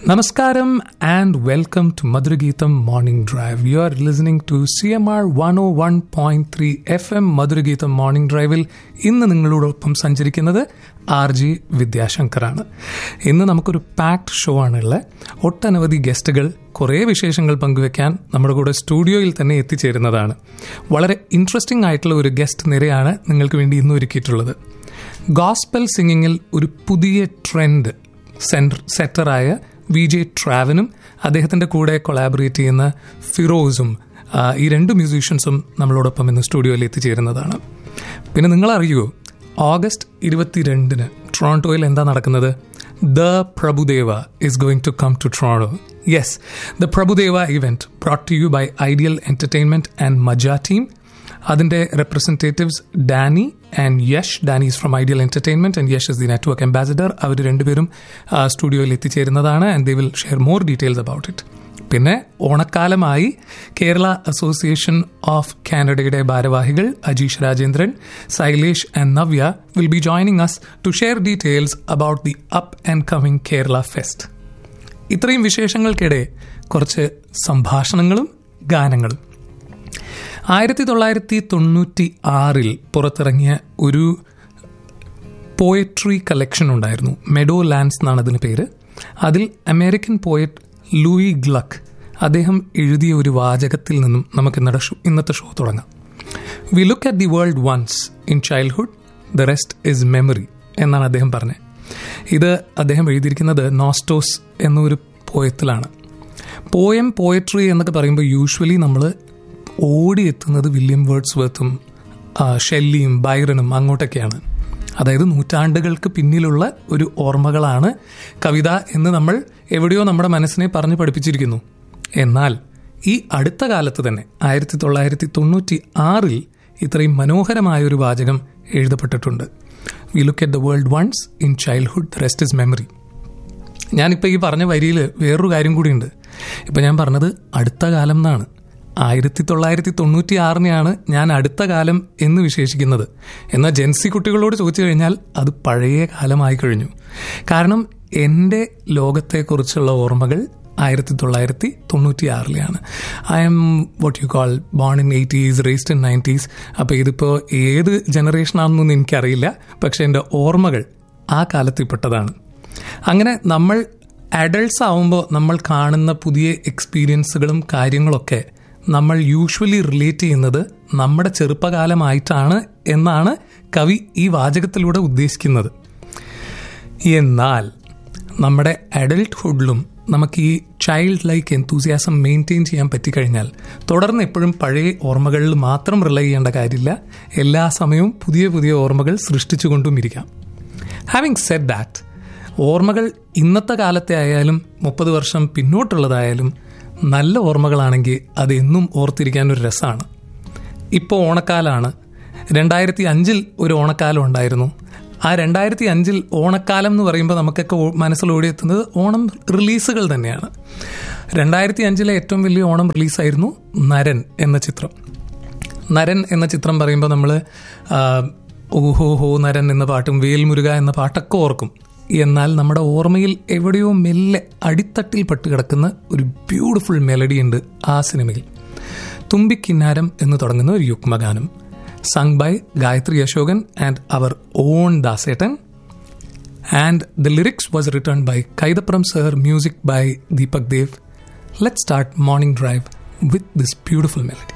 Namaskaram and welcome to Madhuragitham Morning Drive. You are listening to CMR 101.3 FM Madhuragitham Morning Driveൽ ഇന്ന് നിങ്ങളോടൊപ്പം സഞ്ചരിക്കുന്നത് R G വിദ്യാശങ്കറാണ് ഇന്ന് നമുക്കൊരു packed show ആണുള്ളത് ഒട്ടനവധി ഗസ്റ്റുകൾ കുറേ വിശേഷങ്ങൾ പങ്കുവെക്കാൻ നമ്മുടെ കൂടെ സ്റ്റുഡിയോയിൽ തന്നെ എത്തിച്ചേരുന്നതാണ് വളരെ ഇൻട്രസ്റ്റിംഗ് ആയിട്ടുള്ള ഒരു ഗസ്റ്റ് നിരയാണ് നിങ്ങൾക്ക് വേണ്ടി ഇന്ന് ഒരുക്കിയിട്ടുള്ളത് ഗോസ്പൽ സിംഗിങ്ങിൽ ഒരു പുതിയ ട്രെൻഡ് സെൻറ്റർ സെറ്ററായ വി ജെ ട്രാവനും അദ്ദേഹത്തിൻ്റെ കൂടെ കൊളാബറേറ്റ് ചെയ്യുന്ന ഫിറോസും ആ, ഈ രണ്ട് മ്യൂസീഷ്യൻസും നമ്മളോടൊപ്പം ഇന്ന് സ്റ്റുഡിയോയിൽ എത്തിച്ചേരുന്നതാണ് പിന്നെ നിങ്ങൾ അറിയുമോ ഓഗസ്റ്റ് ഇരുപത്തിരണ്ടിന് ടൊറോണ്ടോയിൽ എന്താ നടക്കുന്നത് the Prabhudeva is going to come to Toronto yes the Prabhudeva event brought to you by Ideal Entertainment and മജ ടീം അതിന്റെ representatives Danny and Yash Danny is from Ideal Entertainment and Yash is the network ambassador അവർ രണ്ടുപേരും ആ, സ്റ്റുഡിയോയിൽ എത്തിച്ചേരുന്നതാണ് and they will share more details about it പിന്നെ ഓണക്കാലമായി Kerala association of കാനഡയുടെ ഭാരവാഹികൾ Ajeesh Rajendran Shailesh and Navya will be joining us to share details about the up and coming Kerala fest ഇത്രയും വിശേഷങ്ങൾക്കിടെ കുറച്ച് സംഭാഷണങ്ങളും ഗാനങ്ങളും ആയിരത്തി തൊള്ളായിരത്തി തൊണ്ണൂറ്റി ആറിൽ പുറത്തിറങ്ങിയ ഒരു പോയട്രി കളക്ഷൻ ഉണ്ടായിരുന്നു മെഡോ ലാൻഡ്സ് എന്നാണ് അതിന് പേര് അതിൽ അമേരിക്കൻ പോയറ്റ് ലൂയി ഗ്ലക്ക് അദ്ദേഹം എഴുതിയ ഒരു വാചകത്തിൽ നിന്നും നമുക്ക് ഇന്നത്തെ ഷോ ഇന്നത്തെ ഷോ തുടങ്ങാം we look at the world once in childhood the rest is memory എന്നാണ് അദ്ദേഹം പറഞ്ഞത് ഇത് അദ്ദേഹം എഴുതിയിരിക്കുന്നത് നോസ്റ്റോസ് എന്നൊരു പോയത്തിലാണ് പോയം പോയട്രി എന്നൊക്കെ പറയുമ്പോൾ യൂഷ്വലി നമ്മൾ ഓടിയെത്തുന്നത് വില്യം വേർഡ്സ് വർത്തും ഷെല്ലിയും ബൈറനും അങ്ങോട്ടൊക്കെയാണ് അതായത് നൂറ്റാണ്ടുകൾക്ക് പിന്നിലുള്ള ഒരു ഓർമ്മകളാണ് കവിത എന്ന് നമ്മൾ എവിടെയോ നമ്മുടെ മനസ്സിനെ പറഞ്ഞു പഠിപ്പിച്ചിരിക്കുന്നു എന്നാൽ ഈ അടുത്ത കാലത്ത് തന്നെ ആയിരത്തി തൊള്ളായിരത്തി തൊണ്ണൂറ്റി ആറിൽ ഇത്രയും മനോഹരമായ ഒരു വാചകം എഴുതപ്പെട്ടിട്ടുണ്ട് we look at the world once in childhood the rest is memory ഞാനിപ്പോൾ ഈ പറഞ്ഞ വരിയിൽ വേറൊരു കാര്യം കൂടിയുണ്ട് ഇപ്പം ഞാൻ പറഞ്ഞത് അടുത്ത കാലം എന്നാണ് ആയിരത്തി തൊള്ളായിരത്തി തൊണ്ണൂറ്റി ആറിനെയാണ് ഞാൻ അടുത്ത കാലം എന്ന് വിശേഷിക്കുന്നത് എന്നാൽ ജെൻസി കുട്ടികളോട് ചോദിച്ചു കഴിഞ്ഞാൽ അത് പഴയ കാലമായി കഴിഞ്ഞു കാരണം എൻ്റെ ലോകത്തെക്കുറിച്ചുള്ള ഓർമ്മകൾ ആയിരത്തി തൊള്ളായിരത്തി തൊണ്ണൂറ്റി ആറിലെയാണ് I'm what you call born in eighties raised in nineties അപ്പോൾ ഇതിപ്പോൾ ഏത് ജനറേഷനാണെന്നൊന്നും എനിക്കറിയില്ല പക്ഷേ എൻ്റെ ഓർമ്മകൾ ആ കാലത്തിൽപ്പെട്ടതാണ് അങ്ങനെ നമ്മൾ അഡൾട്ട്സ് ആവുമ്പോൾ നമ്മൾ കാണുന്ന പുതിയ എക്സ്പീരിയൻസുകളും കാര്യങ്ങളൊക്കെ നമ്മൾ യൂഷ്വലി റിലേറ്റ് ചെയ്യുന്നത് നമ്മുടെ ചെറുപ്പകാലമായിട്ടാണ് എന്നാണ് കവി ഈ വാചകത്തിലൂടെ ഉദ്ദേശിക്കുന്നത് എന്നാൽ നമ്മുടെ അഡൽട്ട്ഹുഡിലും നമുക്ക് ഈ ചൈൽഡ് ലൈക്ക് എന്തൂസിയാസം മെയിൻറ്റെയിൻ ചെയ്യാൻ പറ്റിക്കഴിഞ്ഞാൽ തുടർന്ന് എപ്പോഴും പഴയ ഓർമ്മകളിൽ മാത്രം റിലൈ ചെയ്യേണ്ട കാര്യമില്ല എല്ലാ സമയവും പുതിയ പുതിയ ഓർമ്മകൾ സൃഷ്ടിച്ചുകൊണ്ടും ഇരിക്കാം ഹാവിങ് സെഡ് ദാറ്റ് ഓർമ്മകൾ ഇന്നത്തെ കാലത്തെ ആയാലും മുപ്പത് വർഷം പിന്നോട്ടുള്ളതായാലും നല്ല ഓർമ്മകളാണെങ്കിൽ അത് എന്നും ഓർത്തിരിക്കാൻ ഒരു രസമാണ് ഇപ്പോൾ ഓണക്കാലാണ് രണ്ടായിരത്തി അഞ്ചിൽ ഒരു ഓണക്കാലം ഉണ്ടായിരുന്നു ആ രണ്ടായിരത്തി അഞ്ചിൽ ഓണക്കാലം എന്ന് പറയുമ്പോൾ നമുക്കൊക്കെ ഓ- മനസ്സിൽ ഓടിയെത്തുന്നത് ഓണം റിലീസുകൾ തന്നെയാണ് രണ്ടായിരത്തി അഞ്ചിലെ ഏറ്റവും വലിയ ഓണം റിലീസായിരുന്നു നരൻ എന്ന ചിത്രം നരൻ എന്ന ചിത്രം പറയുമ്പോൾ നമ്മൾ ഓഹോ ഹോ നരൻ എന്ന പാട്ടും വേൽമുരുക എന്ന പാട്ടൊക്കെ ഓർക്കും എന്നാൽ നമ്മുടെ ഓർമ്മയിൽ എവിടെയോ മെല്ലെ അടിത്തട്ടിൽ പെട്ട് കിടക്കുന്ന ഒരു ബ്യൂട്ടിഫുൾ മെലഡി ഉണ്ട് ആ സിനിമയിൽ തുമ്പിക്കിന്നാരം എന്ന് തുടങ്ങുന്ന ഒരു യുഗ്മഗാനം sung by Gayathri Asokan and our own Dasettan and the lyrics was written by Kaithapram sir music by Deepak Dev let start morning drive with this beautiful melody